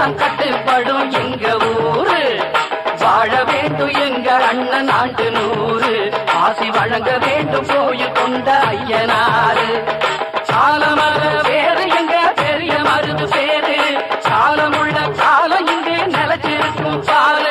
தான் கட்டுப்படும் எங்க ஊரு வாழ வேண்டும் எங்க அண்ணன் ஆண்டு நூறு ஆசி வழங்க வேண்டும் கோயில் கொண்ட ஐயனாரு சாலமர வேறு எங்க பெரிய மருது பேரு சாலமுள்ள காலம் இங்கே நிலச்சிருக்கும் பாரு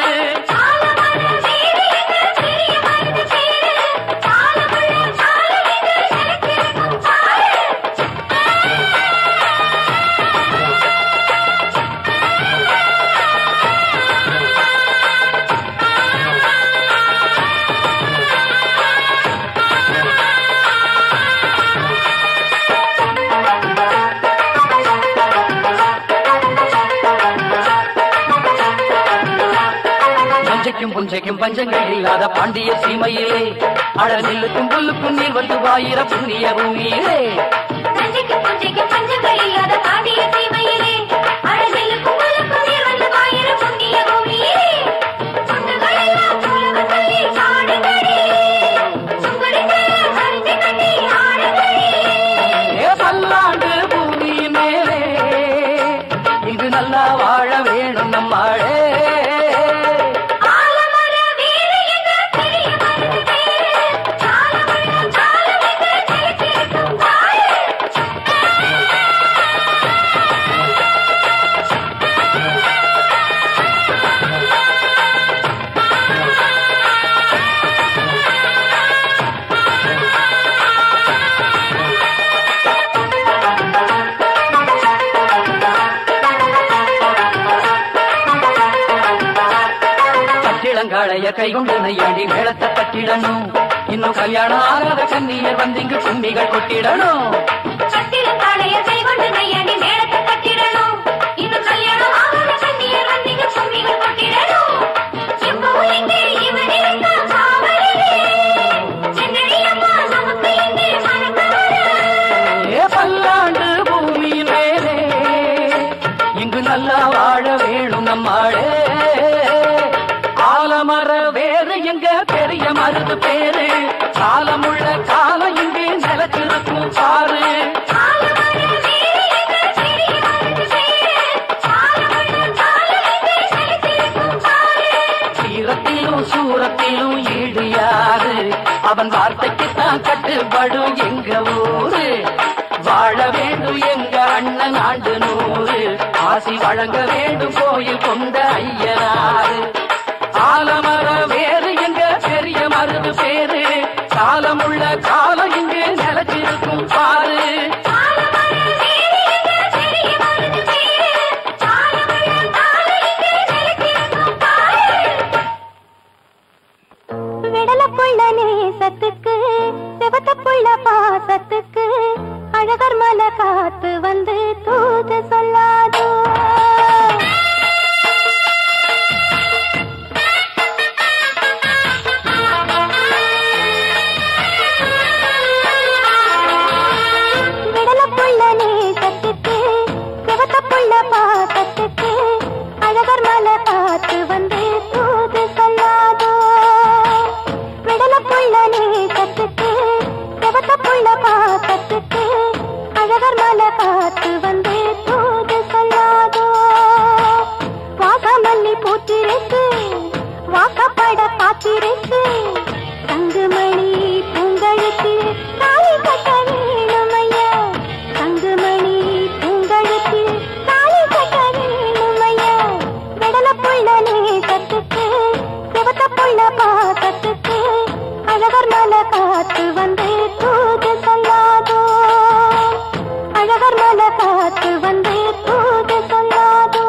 நஞ்சைக்கும் புஞ்சைக்கும் பஞ்சங்கள் இல்லாத பாண்டிய சீமையிலே அழநில்லுக்கும் புல்லுக்கும் நீர் வந்து வாயிர புண்ணிய பூமியிலே நஞ்சைக்கு புஞ்சைக்கு பஞ்சங்கள் இல்லாத பாண்டிய சீமையிலே அழகிலுக்கும் முழுக்கும் நீர் வந்து பாயிர புண்ணிய பூமியிலே சொந்தங்களெல்லாம் சூழவ சொல்லி சாடுங்களே சுங்குடித்து கருத்து கட்டி ஆடுங்களே ஏ பல்லாண்டு பூமி மேலே இது நல்லா வாழ வேணும் நம்மாளே ஆலமர வீடு எங்க பெரிய மருது பேரு சாலமுள்ள காலம் எங்க நிலைத்திருக்கும் பாரு கட்டிடங்காளைய கைகொண்டு நையாடி மேளத்தை கட்டிடணும் இன்னும் கல்யாணம் ஆகாத கண்ணியர் வந்து இங்கு கும்மிகள் கொட்டிடணும் கட்டிடம் காளைய கைகொண்டு நையாண்டி மேளத்தை கட்டிடணும் இன்னும் கல்யாணம் ஆகாத கண்ணியர் வந்தீங்க கும்மிகள் கொட்டிடணும் எப்பவும் இங்கே இவன் இருந்தால் காவலிலே சென்னடி அம்மா நமக்கு இங்கே மணக்கவர ஏ பல்லாண்டு பூமி மேலே இங்கு நல்லா வாழ வேணும் நம்மாளே ஆலமர வேறு எங்க பெரிய மருது பேரு காலமுள்ள காலம் இங்கே நிலத்திருக்கும் பாரு ஆலமர வீடு எங்க பெரிய மருது பேரு ஆலமர காலம் எங்கே நிலைத்திருக்கும் பாரு சீரத்திலும் சூரத்திலும் ஈடு யாரு அவன் வார்த்தைக்கு தான் கட்டுப்படும் எங்க ஊரு வாழ வேண்டும் எங்க அண்ணன் ஆண்டு நூறு ஆசி வழங்க வேண்டும் கோயில் கொண்ட ஐயனாரு ஆலமர வேறு எங்க பெரிய மருது பேரு காலமுள்ள காலம் இங்கு நிலச்சிருக்கும் பாரு ஆலமர வீடு எங்க பெரிய மருது பேரு ஆலமர காலம் எங்கே நிலைத்திருக்கும் பாரு விடலப்புள்ள நேசத்துக்கு சிவத்தப்புள்ள பாசத்துக்கு அழகர் மலை காத்து வந்து தூது சொல்லாதோ விடலப்புள்ள நேசத்துக்கு சிவத்தப்புள்ள பாசத்துக்கு அழகர் மலை காத்து வந்து தூது சொல்லாதோ விடலப்புள்ள நேசத்துக்கு சிவத்தப்புள்ள பாசத்துக்கு அழகர் மலை காத்து வந்து தூது சொல்லாதோ வாசமல்லி பூத்திருக்கு வாக்கப்பட காத்திருக்கு தங்குமணி பூங்கழுத்து தாலி கட்ட வேணுமையா தங்குமணி பூங்கழுத்து தாலி கட்ட வேணுமையா விடல புள்ள நேசத்துக்கு சிவத்த புள்ள பாசத்துக்கு அழகர் மலை காத்து வந்து தூது சொல்லாதோ அழகர் மலை காத்து வந்து தூது சொல்லாதோ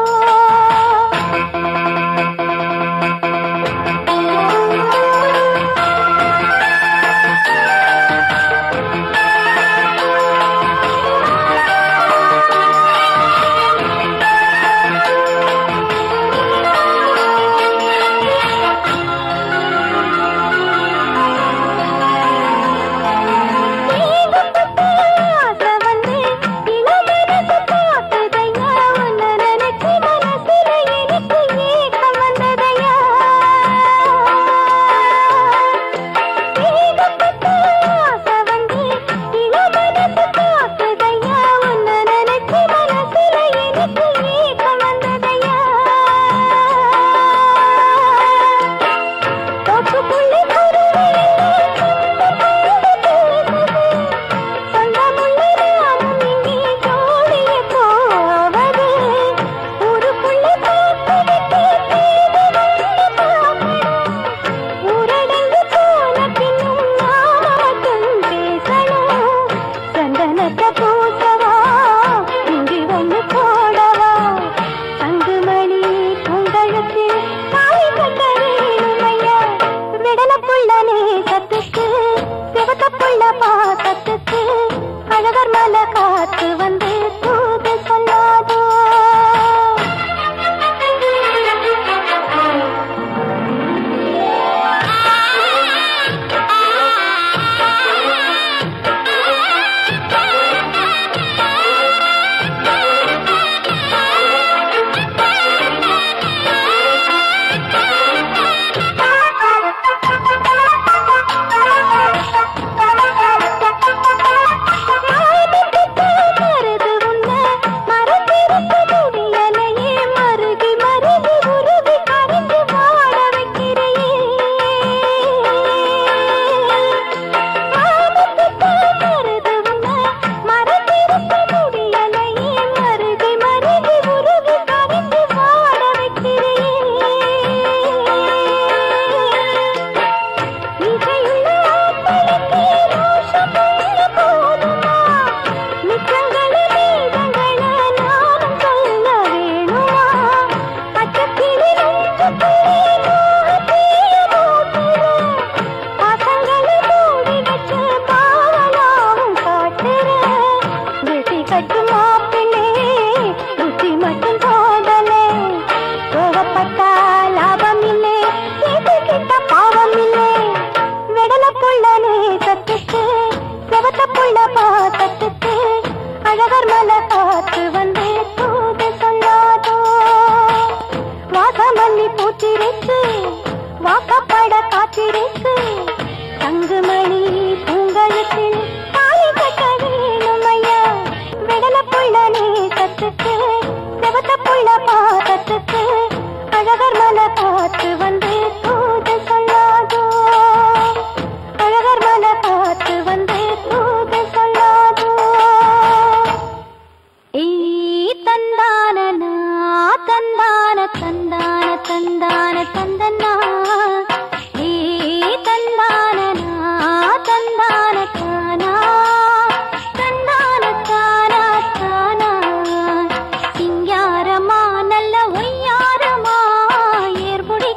புள்ள பாசத்துக்கு அழகர் மலை காத்து வந்து தூது சொல்லாதோ மருது உன்ன மறந்திருக்க முடியலையே மருகி மருகி உருகி கரைந்து வாட வைக்கிறையே மருது உன்ன மறந்திருக்க முடியலையே மருகி மருகி உருகி கரைந்து வாட வைக்கிறையே இசையுள்ள ஆம்பளுக்கு ரோஷமுள்ள போதுமா? மிச்சங்கள மீதங்கள நானும் சொல்ல வேணுமா? பச்சைக்கிளி நெஞ்சுக்குள்ளே மோகத்தீய மூட்டுற. பாசங்கள மூடி வச்சு பாவலாவும் காட்டுற. வெட்டி கட்டு மாப்பிள்ளை, புத்தி மட்டும் போதலே. கோவப்பட்டா லாபம் இல்லை கேட்டுக்கிட்ட பாவம் இல்லை விடல புள்ள நேசத்துக்கு செவத்த புள்ள பாசத்துக்கு அழகர் மலை காத்து வந்து தூது சொல்லாதோ வாசமல்லி பூத்திருக்கு வாக்கப்பட காத்திருக்கு தங்குமணி பூங்கழுத்தில் தாலி கட்ட வேணும் ஐயா விடல புள்ள நேசத்துக்கு செவத்த புள்ள பாசத்துக்கு அழகர் மலை காத்து வந்து தூது சொல்லாதோ அழகர் மலை காத்து வந்து தூது சொல்லாதோ ஈ தந்தானனா தந்தான தந்தான தந்தான தந்தனா ஈ தந்தானனா தந்தான தானா தந்தான தானா தானா சிங்காரமா நல்ல ஒய்யாரமா ஏர்புடி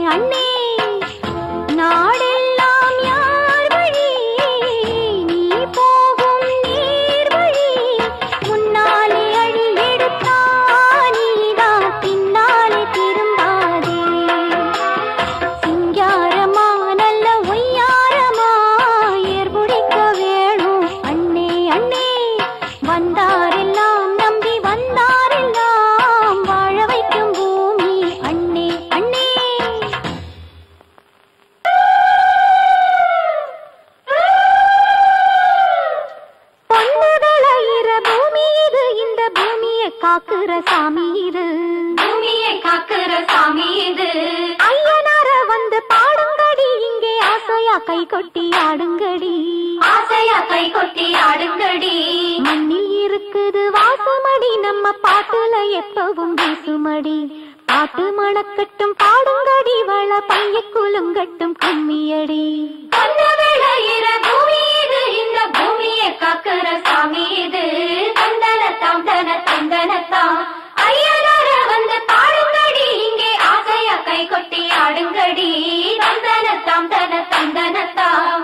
அண்ணே நாடெல்லாம் யார் வழி நீ போகும் நேர் வழி முன்னாலே அடி எடுத்தா நீதான் பின்னாலே திரும்பாதே சிங்காரமா நல்ல ஒய்யாரமா ஏர்புடிக்க வேணும் அண்ணே அண்ணே வந்தாரெல்லாம் நம்பி வந்தாரெல்லாம் வாழ வைக்கும் பூமி அண்ணே அண்ணே பொன்னுதளையிற பூமி இது இந்த பூமியை காக்குற சாமி இது பூமியை காக்கிற சாமி இது ஐயனார வந்து பாடுங்கடி இங்கே ஆசையா கை கொட்டி ஆடுங்கடி ஆசையா கை கொட்டி ஆடுங்கடி மண்ணில் இருக்குது வாசமடி நம்ம பாட்டுல எப்பவும் வீசுமடி பாட்டு மணக்கட்டும் பாடுங்கடி வள பைய குலுங்கட்டும் கும்மியடி பொன்ன விளையிற பூமி இது இந்த பூமியை காக்கிற சாமி இது தந்தனத்தாம் தன தந்தனத்தாம் ஐயனார வந்து பாடுங்கடி இங்கே ஆசையா கை கொட்டி ஆடுங்கடி தந்தனத்தாம் தன தந்தனத்தாம்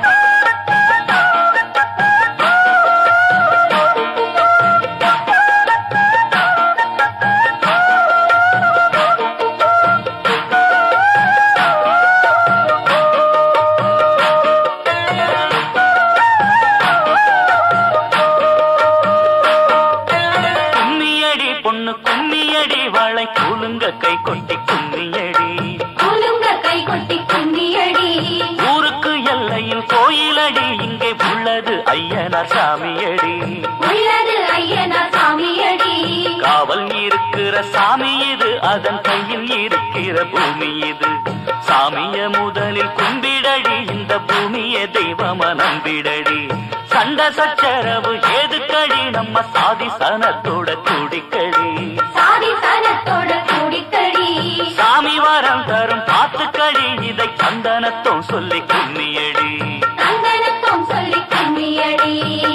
கும்மியடி பொண்ணு கும்மியடி வாழை கூலுங்க கை கொட்டி கும்மியடி குலுங்க கை கொட்டி கும்மியடி ஊருக்கு எல்லையில் கோயிலடி இங்கே உள்ளது ஐயனார் சாமியடி உள்ளது ஐயனா சாமியடி காவல் இருக்கிற சாமி இது அதன் கையில் இருக்கிற பூமி இது சாமிய முதலில் கும்பிடடி இந்த பூமிய தெய்வம நம்பிடடி சண்ட சச்சரவு ஏதுக்கடி நம்ம சாதி சனத்தோட குடிக்கடி சாதி சனத்தோட கூடிக்கடி சாமி வரம் தரும் பாத்துக்கடி இதை சந்தனத்தோம் சொல்லி கும்மியடி தந்தனத்தோம் சொல்லி கும்மியடி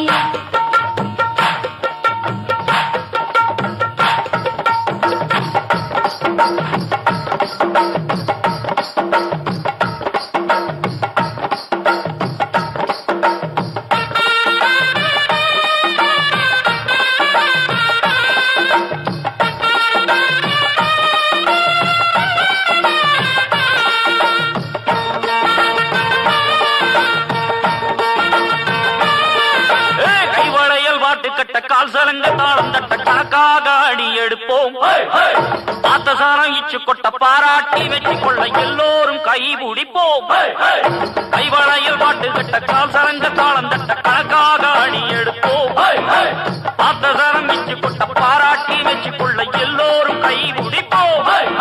ஏய், கைவளையல் வாட்டு கட்ட கால் சலங்க தாளம் தட்ட கணக்காக அடி எடுப்போம் பார்த்த சாரம் இச்சு கொட்ட பாராட்டி வெற்றி கொள்ள எல்லோரும் கை பிடிப்போம் கைவளையல் வாட்டு கட்ட கால் சலங்க தாளம் தட்ட கணக்காக அடி எடுப்போம் பார்த்த சாரம் இச்சு கொட்ட பாராட்டி வெற்றி கொள்ள எல்லோரும் கை பிடிப்போம்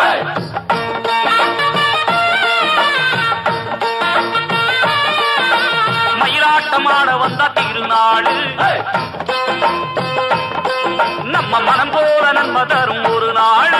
மயிலாட்டமாட வந்த திருநாடு நம்ம மனம் போல நன்மை தரும் ஒரு நாள்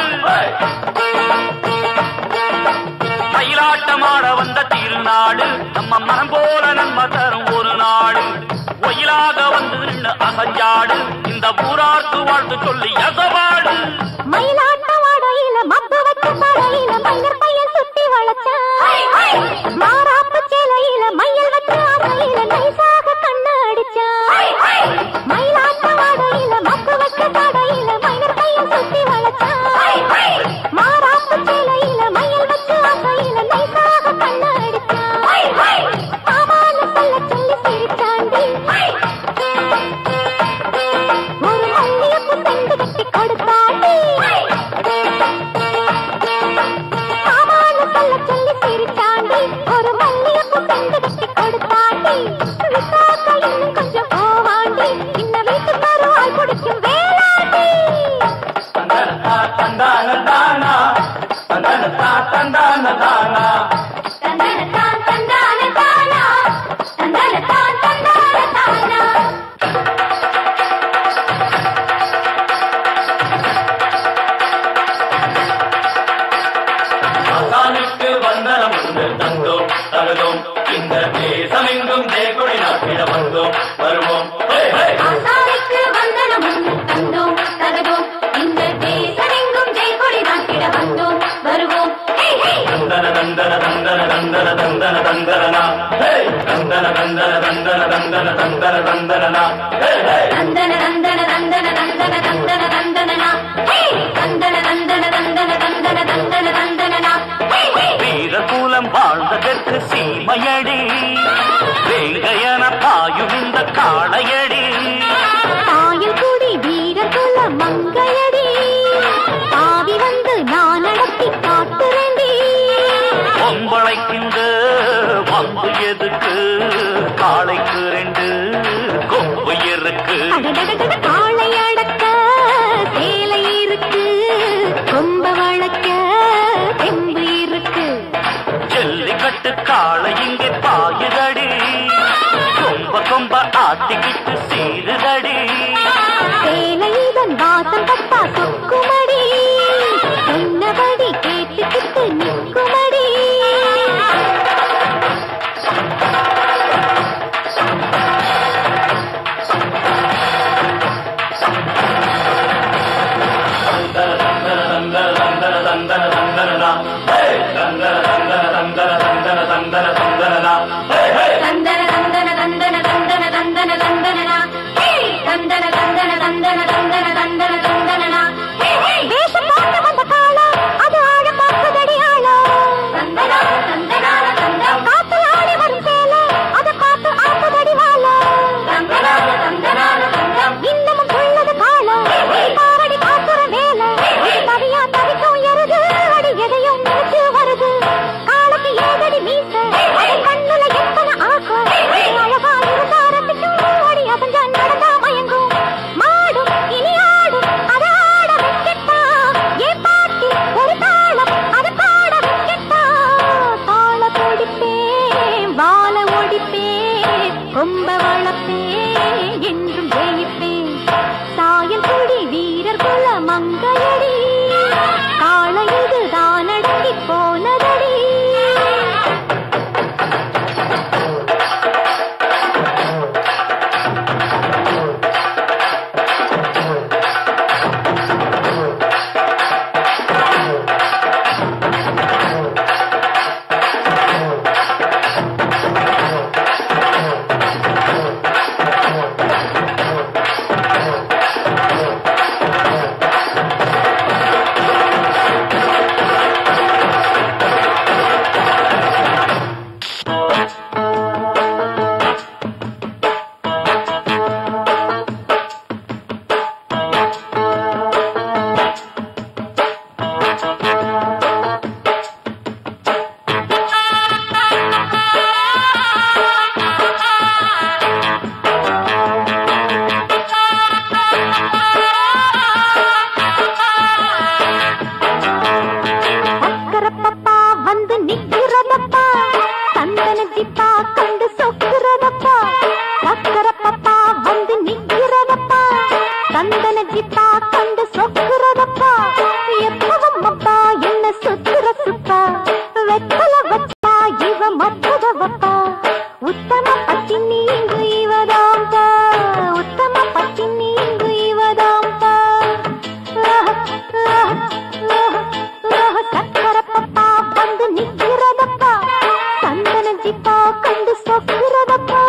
மயிலாட்டமாட வந்த திருநாடு நம்ம மனம் போல நன்மை தரும் ஒரு நாடு ஒயிலாக வந்து நின்னு அசஞ்சாடு இந்த ஊரார்க்கு வாழ்த்து சொல்லி எசவாடு மயிலாட்ட வாடையில மப்பு வச்ச படையில மயிர் பையன் சுத்தி வளச்சான் மாறாப்பு சேலையில மயில் வச்ச ஆசையில நைசாக கண்ண அடிச்சான் மயிலாட்ட வாடையில மப்பு வச்ச படையில மயிர் பையன் சுத்தி வளச்சான் மாறாப்பு சேலையில மயில் வச்ச ஆசையில நைசாக கண்ண அடிச்சான் ஆமான சொல்ல சொல்லி சிரிச்சாண்டி ஒரு மல்லியப்பு செண்டு கட்டி கொடுத்தாண்டி ஆமான சொல்ல சொல்லி சிரிச்சாண்டி தந்தன தந்தன தந்தன தந்தன தந்தனா ஹே தந்தன தந்தன தந்தன தந்தன தந்தன தந்தனா ஹே ஹே தந்தன தந்தன தந்தன தந்தன தந்தன தந்தனனா ஹே தந்தன தந்தன தந்தன தந்தன தந்தன தந்தனனா ஹே ஹே வீரகுலம் வாழ்ந்ததற்கு சீமையடி வேங்கையன பாயும் இந்த காளையடி தாயில் குடி வீரர் குல மங்கையடி ஆவி வந்து நான் நடத்தி காட்டுறேண்டி பொம்பளைக்கின்ற வந்து எதுக்கு காளைக்கு ரெண்டு கொம்பு இருக்கு அடடடடட காளை அடக்க சேலை இருக்கு கொம்ப வளர்க்க தெம்பு இருக்கு ஜல்லிக்கட்டு காளை இங்கே பாயுதடி கொம்ப கொம்ப ஆட்டிக்கிட்டு சீருதடி சேலை இதன் வாசம் பட்டா சொக்குமடி சொன்னபடி கேட்டுக்கிட்டு நிற்குமடி தந்தன தந்தன தந்தன தந்தன தந்தன தந்தனனா ஹே தந்தன தந்தன தந்தன தந்தன தந்தன தந்தனனா ஹே ஹே வேஷம் பார்த்து வந்த காலம் அது ஆழ பார்க்குதடி ஆழம் தந்தனா தந்தனான தந்தம் காத்து ஆடி வரும் சேலை அதை பார்த்து ஆக்குதடி வாழம் தந்தனா தந்தனான தந்தம் இன்னமும் உள்ளது காலம் பாரடி காத்துற வேலை தவியா தவிக்கும் எருது அடி எதையும் நினைச்சு வருது காலக்கு ஏதடி மீச அது கண்ணுல எத்தனை ஆசை அழகா இருந்தா ரசிக்கும் அடி அசஞ்சா நடந்தா மயங்கும் மாடும் இனி ஆடும் அதை ஆட வைக்கட்டா ஏன் பாட்டி ஒரு தாளம் அதை பாட வைக்கட்டா தாள பொடிப்பேன் வாழ ஒடிப்பேன் கொம்ப வளர்ப்பேன் என்றும் ஜெயிப்பேன் சாயல் குடி வீரர் குல மங்கையடி காளை இது தான் அடங்கி போனதடி சக்கரப்பப்பா வந்து நிக்கிறதப்பா சந்தன ஜிப்பா கண்டு சொக்குறதப்பா சக்கரப்பப்பா வந்து நிக்கிறதப்பா சந்தன ஜிப்பா கண்டு சொக்குறதப்பா எப்பவும் அப்பா என்ன சுத்துற சுப்பா வெத்தல வச்சா இவ மத்தத வப்பா உத்தம பத்தி நீங்கு இவதாம்பா உத்தம பத்தி நீங்கு இவதாம்பா சக்கரப்பப்பா வந்து நிக்கிறதப்பா சந்தன ஜிப்பா கண்டு சொக்குறதப்பா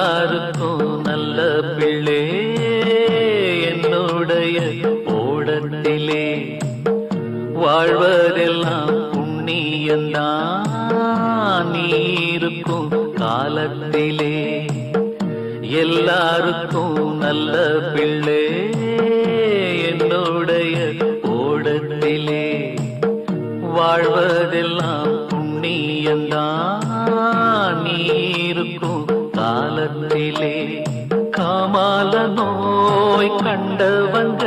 எல்லாருக்கும் நல்ல பிள்ளை என்னுடைய ஓடத்திலே வாழ்வதெல்லாம் புண்ணியந்தான் நீ இருக்கும் காலத்திலே எல்லாருக்கும் நல்ல பிள்ளை என்னுடைய ஓடத்திலே வாழ்வதெல்லாம் புண்ணியந்தான் நீ இருக்கும் காலத்திலே காமால நோய் கண்டவங்க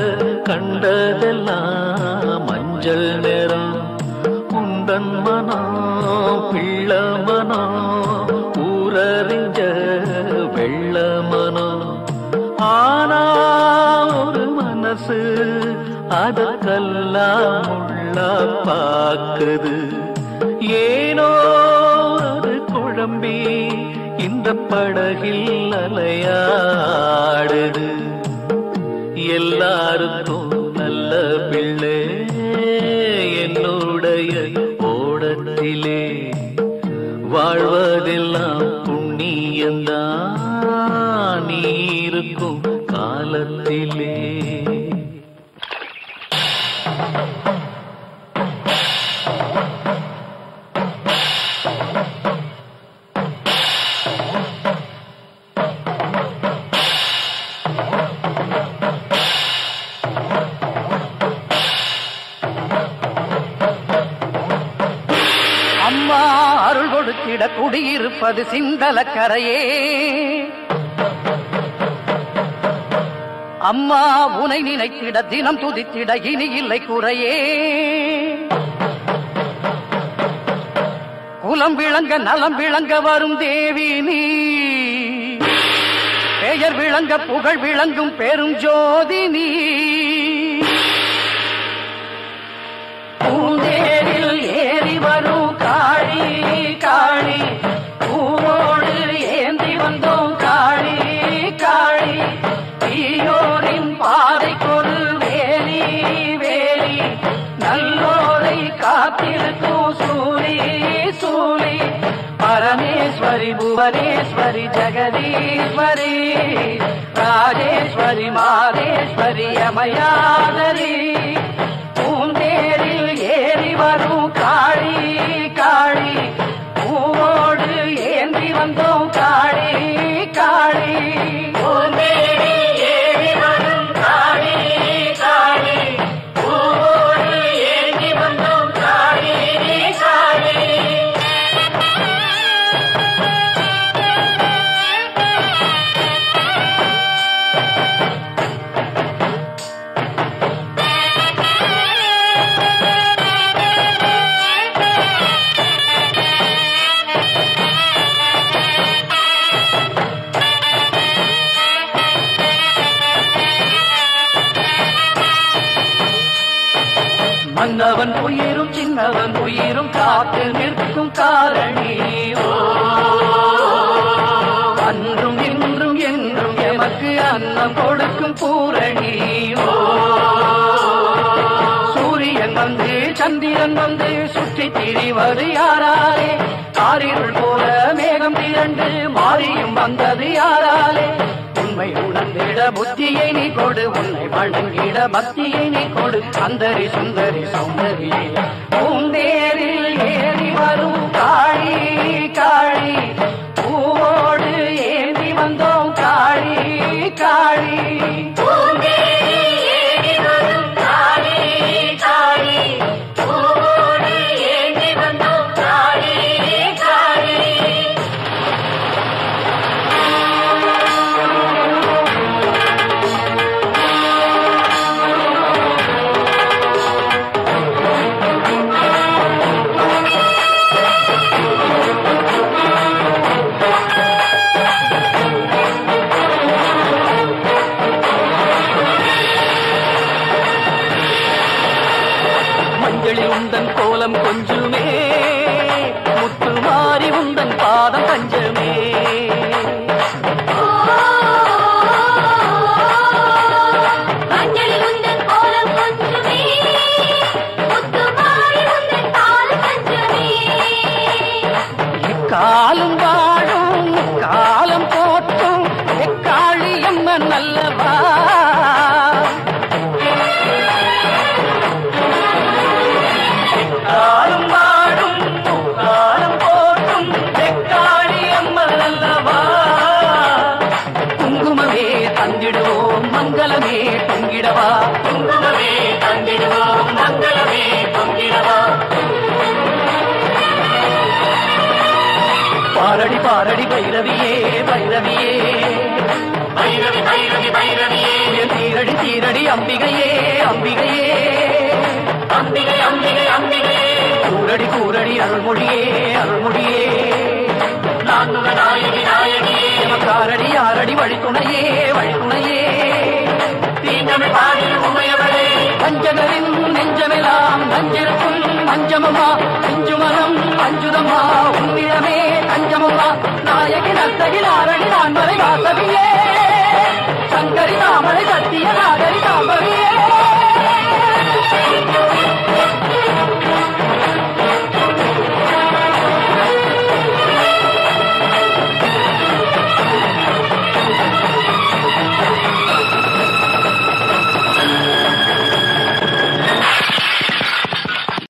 கண்டதெல்லாம் மஞ்சள் நிறம் உந்தன் மனம் பிள்ள மனம் ஊரறிஞ்ச வெள்ள மனம் ஆனா ஒரு மனசு அதற்கெல்லாம் உள்ள பாக்குது ஏனோ அது குழம்பி இந்த படகில் அலையாடுது எல்லாருக்கும் நல்ல பிள்ளை என்னுடைய ஓடத்திலே வாழ்வதெல்லாம் புண்ணியந்தான் நீ இருக்கும் காலத்திலே அம்மா அருள் கொடுத்திட குடியிருப்பது சிந்தலக்கரையே அம்மா உனை நினைத்திட தினம் துதித்திட இனி இல்லை குறையே குலம் விளங்க நலம் விளங்க வரும் தேவி நீ பெயர் விளங்க புகழ் விளங்கும் பெரும் ஜோதி நீ பூந்தேரில் ஏறி வரும் காளி காளி பூவோடு ஏந்தி வந்தோம் காளி காளி தீயோரின் பாதைக்கொரு வேலி வேலி நல்லோரை காத்திருக்கும் சூரி சூரி பரமேஸ்வரி புவனேஸ்வரி ஜெகதீஸ்வரி ராஜேஸ்வரி மாதேஸ்வரி அமயாதரி பூந்தேரில் ஏறி வரும் காளி காளி பூவோடு ஏந்தி வந்தோம் காளி காளி பூந்தேரில் ஏறி வரும் காளி காளி பூவோடு ஏந்தி வந்தோம் காளி காளி மன்னவன் உயிரும் சின்னவன் உயிரும் காத்து நிற்கும் காரணி ஓ அன்றும் இன்றும் என்றும் எமக்கு அன்னம் கொடுக்கும் பூரணி ஓ சூரியன் வந்து சந்திரன் வந்து சுற்றி திரிவது யாராலே காரிருள் போல மேகம் திரண்டு மாறியும் வந்தது யாராலே உண்மை உணர்ந்திட புத்தியை நீ கொடு உன்னை வணங்கிட பக்தியை நீ கொடு அந்தரி சுந்தரி சௌந்தரியே பூந்தேரில் ஏறி வரும் காளி காளி பூவோடு ஏந்தி வந்தோம் காளி காளி மஞ்சளில் உந்தன் கோலம் கொஞ்சுமே முத்து மாறி உந்தன் பாதம் பஞ்சமே மஞ்சளில் உந்தன் கோலம் கொஞ்சமே முத்து மாறி உந்தன் கால் பஞ்சமே இக்காலம் வாழும் காலம் போ பைரவியே என் சீரடி சீரடி அம்பிகையே அம்பிகையே அம்பிகை அம்பிகை அம்பிகை கூரடி கூரடி அருள்மொழியே அருள்மொழியே நான்முக நாயகி நாயகியே காரடி ஆரடி வழித்துணையே வழித்துணையே தீண்டமிழ் பாடிடும் உமையவளே பஞ்சகரின் நெஞ்சமெல்லாம் நஞ்சிருக்கும் பஞ்சமம்மா நெஞ்சுமனம் அஞ்சுதம்மா உன்னிடமே தஞ்சமம்மா நாயகி நத்தகி நாரணி நான் மறை வாசவியே சங்கரி தாமரை சத்திய நாக